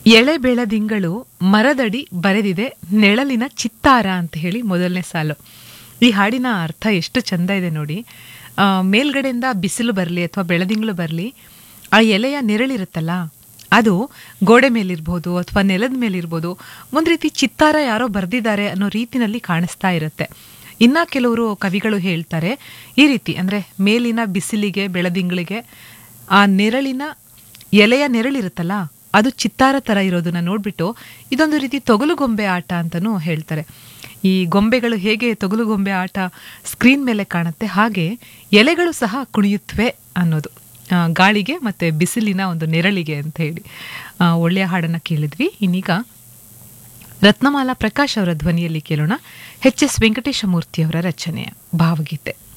ಎಳೆ ಬೆಳದಿಂಗಳು ಮರದಡಿ ಬರೆದಿದೆ ನೆಳಲಿನ ಚಿತ್ತಾರ ಅಂತ ಹೇಳಿ ಮೊದಲನೇ ಸಾಲು ಈ ಹಾಡಿನ ಅರ್ಥ ಎಷ್ಟು ಚಂದ ಇದೆ ನೋಡಿ ಆ, ಮೇಲ್ಗಡೆಯಿಂದ ಬಿಸಿಲು ಬರಲಿ ಅಥವಾ ಬೆಳದಿಂಗಳು ಬರಲಿ ಆ ಎಲೆಯ ನೆರಳಿರುತ್ತಲ್ಲ ಅದು ಗೋಡೆ ಮೇಲಿರ್ಬೋದು ಅಥವಾ ನೆಲದ ಮೇಲಿರ್ಬೋದು ಒಂದು ರೀತಿ ಚಿತ್ತಾರ ಯಾರೋ ಬರೆದಿದ್ದಾರೆ ಅನ್ನೋ ರೀತಿನಲ್ಲಿ ಕಾಣಿಸ್ತಾ ಇರುತ್ತೆ ಇನ್ನ ಕೆಲವರು ಕವಿಗಳು ಹೇಳ್ತಾರೆ ಈ ರೀತಿ ಅಂದ್ರೆ ಮೇಲಿನ ಬಿಸಿಲಿಗೆ ಬೆಳದಿಂಗಳಿಗೆ ಆ ನೆರಳಿನ ಎಲೆಯ ನೆರಳಿರುತ್ತಲ್ಲ ಅದು ಚಿತ್ತಾರ ತರ ಇರೋದನ್ನ ನೋಡ್ಬಿಟ್ಟು ಇದೊಂದು ರೀತಿ ತೊಗಲು ಗೊಂಬೆ ಆಟ ಅಂತಲೂ ಹೇಳ್ತಾರೆ ಈ ಗೊಂಬೆಗಳು ಹೇಗೆ ತೊಗಲು ಗೊಂಬೆ ಆಟ ಸ್ಕ್ರೀನ್ ಮೇಲೆ ಕಾಣುತ್ತೆ ಹಾಗೆ ಎಲೆಗಳು ಸಹ ಕುಣಿಯುತ್ತವೆ ಅನ್ನೋದು ಆ, ಗಾಳಿಗೆ ಮತ್ತೆ ಬಿಸಿಲಿನ ಒಂದು ನೆರಳಿಗೆ ಅಂತ ಹೇಳಿ ಆ, ಒಳ್ಳೆಯ ಹಾಡನ್ನ ಕೇಳಿದ್ವಿ ಇನ್ನೀಗ ರತ್ನಮಾಲಾ ಪ್ರಕಾಶ್ ಅವರ ಧ್ವನಿಯಲ್ಲಿ ಕೇಳೋಣ ಎಚ್ ಎಸ್ ವೆಂಕಟೇಶ ಮೂರ್ತಿ ಅವರ ರಚನೆಯ ಭಾವಗೀತೆ